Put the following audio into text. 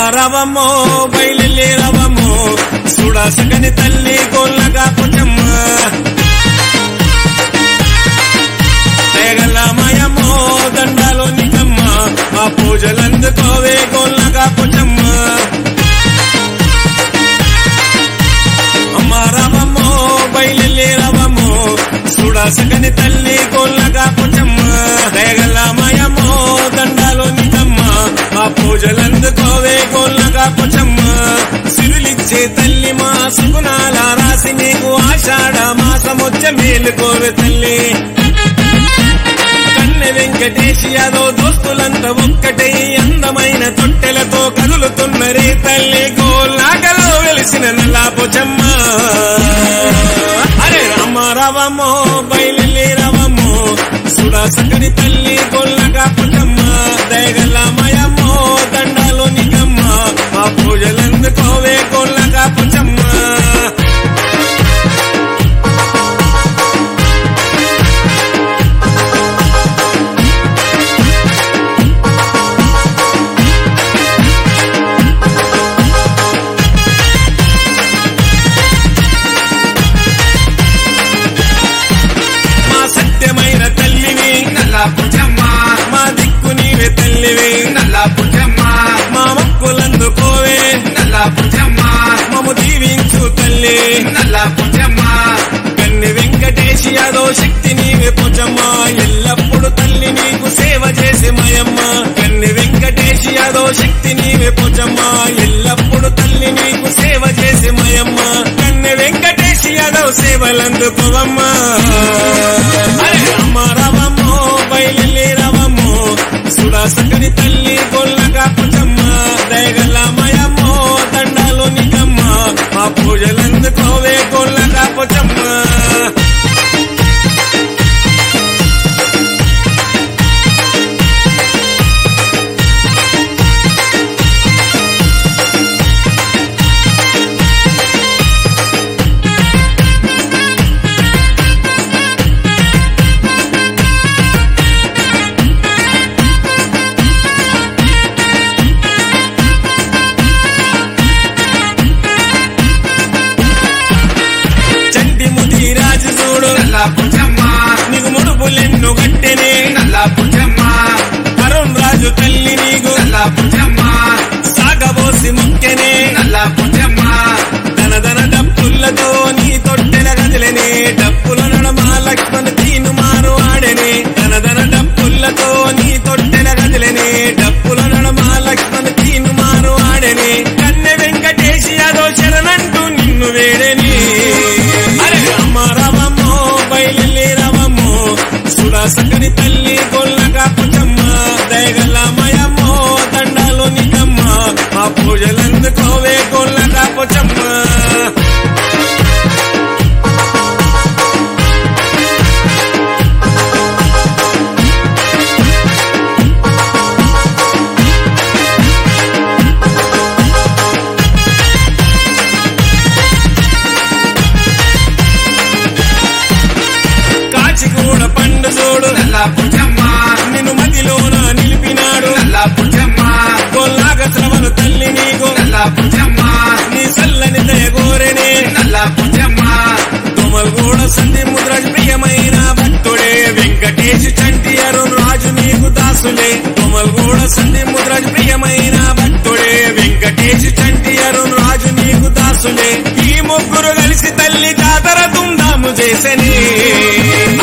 రవమ్మో బయలు రవమ్మో సుడాసకని తల్లి గోళ్ళగా పుచ్చమ్మ తెగలమయమ్మో దండాలో నికమ్మ ఆ పూజలందుకోవే గోళ్ళగా పుచ్చమ్మ అమ్మ రవమ్మో బయలు రవమ్మో సుడాసకని తల్లి గోళ్ళగా పుచ్చమ్మ తెగలమయమ్మో దండాలో నికమ్మ ఆ పూజలందుకోవే గోళ్ళగా పుచ్చమ్మ సిరులిచ్చే తల్లి మా సుగుణాల రాసి నీకు ఆషాఢ మాసమొచ్చ మేలుకోవే తల్లి కన్నె వెంకటేష్ యాదవ్ దోస్తులంతా ఒక్కటై అందమైన తొట్టెలతో కదులుతున్నరే తల్లి గోల్లాగలో వెలిసిన నల్లాపుచమ్మ అరే రామ రావమ్మో బయలు రావమ్మో సుడాసకని తల్లి గొల్లగా పుట్టమ్మ దయగలమయమ్మో దండాలో నికమ్మ ఆ పూజలందుకోవే గొల్లగా పుట్టమ్మ మా సత్యమైన తల్లివి నల్లా పుజమ్మ మా దిక్కు నీవే తల్లివి నల్లా పుజమ్మ మా మొక్కులందుకోవే నల్లా పుజమ్మ మము దీవించు తల్లి నల్లా పుజమ్మ కన్ని వెంకటేష్ యాదవ్ శక్తి నీవే పొచ్చమ్మ ఎల్లప్పుడు తల్లి నీకు సేవ చేసే మయమ్మ కన్ని వెంకటేష్ యాదవ్ శక్తి నీవే పొచ్చమ్మ ఎల్లప్పుడు తల్లి నీకు సేవ చేసే మయమ్మ కన్ని వెంకటేష్ యాదవ్ సేవలందుకోవమ్మా అరే రామ రావమ్మో బయలు రావమ్మో సుడాసకని తల్లి గొల్లగా పుచ్చమ్మ దయగలమయమ్మో దండాలు నికమ్మ ఆ పూజలందుకోవే గొల్లగా పుచ్చమ్మ చంటి ముది రాజు చూడు నల్లా పుజమ్మ నీకు ముడుపులెన్ను గట్టెనే నల్లా పుజమ్మ అరుణ్ రాజు తల్లి నీకు నల్లా పుజమ్మ సాగబోసి ముక్కెనే నల్లా పుజమ్మ ధన ధన డప్పులతో నీ తొట్టెల గదిలనే డప్పుల నడమ లక్ష్మణ తీను మారు ఆడెనే ధన ధన డప్పులతో నీ తొట్టెల గదిలనే డప్పుల నడమ లక్ష్మణ తీను మారు ఆడెనే కన్నె వెంకటేష్ యాదవ్ శరణంటూ నిన్ను వేడని అరే రామ రామమ్మో బయలు రామమ్మో సుడాసకని తల్లి గొల్లగా పుచ్చమ్మ దయగలమయమ్మో దండాలు నికమ్మ ఆ పూజలందుకోవే గొల్లగా పుచ్చమ్మ కాచిగూడ పండు చూడు నల్లా పుజమ్మ నిన్ను మదిలోన నిలిపినాడు నల్లా పుజమ్మ గొల్లాగ శ్రవను తల్లి నీకు నల్లా పుజమ్మ నీ చల్లని దయగోరెనే నల్లా పుజమ్మ తుమల్గూడ సంధి ముద్ర ప్రియమైన భక్తుడే వెంకటేశ్ చంటి అరుణ్ రాజు నీకు దాసులే తుమల్గూడ సంధి ముద్ర ప్రియమైన భక్తుడే వెంకటేశ్ చంటి అరుణ్ రాజు నీకు దాసులే ఈ ముగ్గురు కలిసి తల్లి జాతర దుందాము చేసని